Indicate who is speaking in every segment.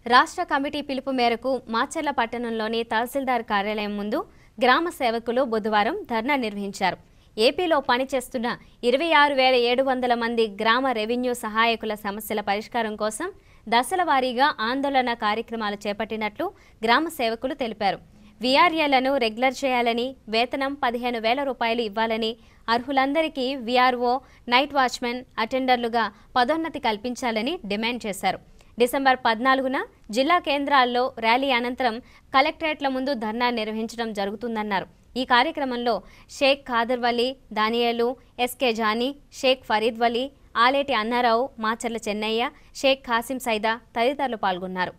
Speaker 1: రాష్ట్ర కమిటీ పిలుపు మేరకు మాచర్ల పట్టణంలోని తహసీల్దార్ కార్యాలయం ముందు గ్రామ సేవకులు బుధవారం ధర్నా నిర్వహించారు ఏపీలో పనిచేస్తున్న ఇరవై ఆరు వేల ఏడు వందల మంది గ్రామ రెవెన్యూ సహాయకుల సమస్యల పరిష్కారం కోసం దశల వారీగా ఆందోళన కార్యక్రమాలు చేపట్టినట్లు గ్రామ సేవకులు తెలిపారు వీఆర్ఏలను రెగ్యులర్ చేయాలని వేతనం పదిహేను వేల రూపాయలు ఇవ్వాలని అర్హులందరికీ వీఆర్ఓ నైట్ వాచ్మెన్ అటెండర్లుగా పదోన్నతి కల్పించాలని డిమాండ్ చేశారు డిసెంబర్ పద్నాలుగున జిల్లా కేంద్రాల్లో ర్యాలీ అనంతరం కలెక్టరేట్ల ముందు ధర్నా నిర్వహించడం జరుగుతుందన్నారు ఈ కార్యక్రమంలో షేక్ ఖాదర్ వలీ దానియేలు ఎస్కే జానీ షేక్ ఫరీద్ వలీ ఆలేటి అన్నారావు మాచర్ల చెన్నయ్య షేక్ ఖాసిం సైదా తదితరులు పాల్గొన్నారు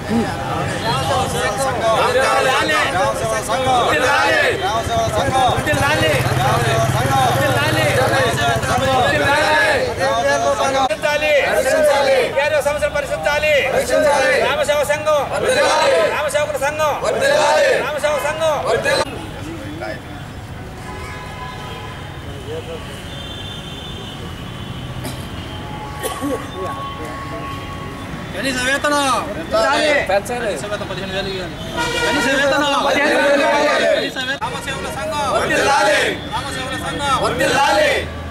Speaker 2: పరిశీలించాలి కేంద్ర సమస్యలు పరిశీలించాలి రామసేవ సంఘం రామసేవకుల సంఘం రామసేవ సంఘం
Speaker 3: కనీస వేతనం కనీస వేతనం పదిహేను వేలు ఇవ్వాలి కనీస వేతనం కనీస వేతనం రామసేవల సంఘం రామసేవల సంఘం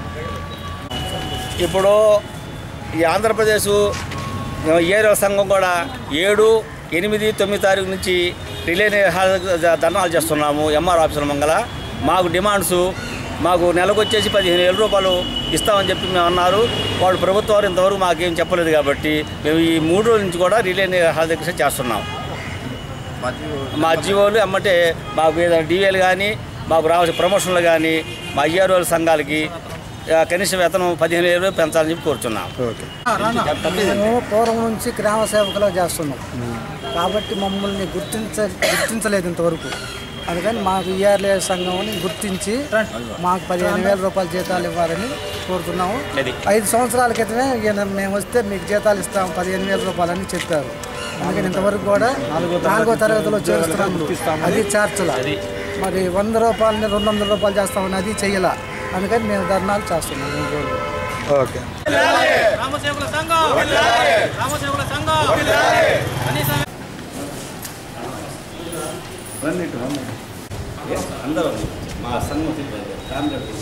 Speaker 2: ఇప్పుడు ఈ ఆంధ్రప్రదేశ్ ఏరో సంఘం కూడా ఏడు ఎనిమిది తొమ్మిది తారీఖు నుంచి రిలే నిరాహార ధర్నాలు చేస్తున్నాము ఎంఆర్ ఆఫీసుల మంగళ మాకు డిమాండ్స్ మాకు నెలకు వచ్చేసి పదిహేను వేల రూపాయలు ఇస్తామని చెప్పి మేము అన్నారు వాళ్ళు ప్రభుత్వం వారు ఇంతవరకు మాకేం చెప్పలేదు కాబట్టి మేము ఈ మూడు రోజుల నుంచి కూడా రిలే నిరాహార దీక్ష చేస్తున్నాం మా జీవోలు ఎమ్మటే మాకు ఏదైనా డిఏలు కానీ మాకు రావాల్సిన ప్రమోషన్లు కానీ మా ఐఆర్ఓల సంఘాలకి ఆ, కనీస వేతనం పదిహేను వేలు పెంచాలని చెప్పి కోరుచున్నాం
Speaker 4: మేము పూర్వం నుంచి గ్రామ సేవకులు చేస్తున్నాం కాబట్టి మమ్మల్ని గుర్తించ గుర్తించలేదు ఇంతవరకు అందుకని మాకు ఈఆర్ఏ సంఘంని గుర్తించి మాకు పదిహేను వేల రూపాయల జీతాలు ఇవ్వాలని కోరుతున్నాము
Speaker 2: అది.
Speaker 4: ఐదు సంవత్సరాల క్రితమే ఈయన మేము వస్తే మీకు జీతాలు ఇస్తాం పదిహేను వేల రూపాయలని చెప్పారు అందుకని ఇంతవరకు కూడా నాలుగో తరగతిలో చేస్తున్నాము అది చేర్చల మరి వంద రూపాయలని రెండు వందల రూపాయలు చేస్తామని అది చెయ్యాల అందుకని మేము ధర్నాలు చేస్తున్నాం మూడు రోజులు
Speaker 3: రామసేవకుల సంఘం రామసేవకుల సంఘం కనీస
Speaker 2: అందరూ మా సంఘం ఫ్యామిలీ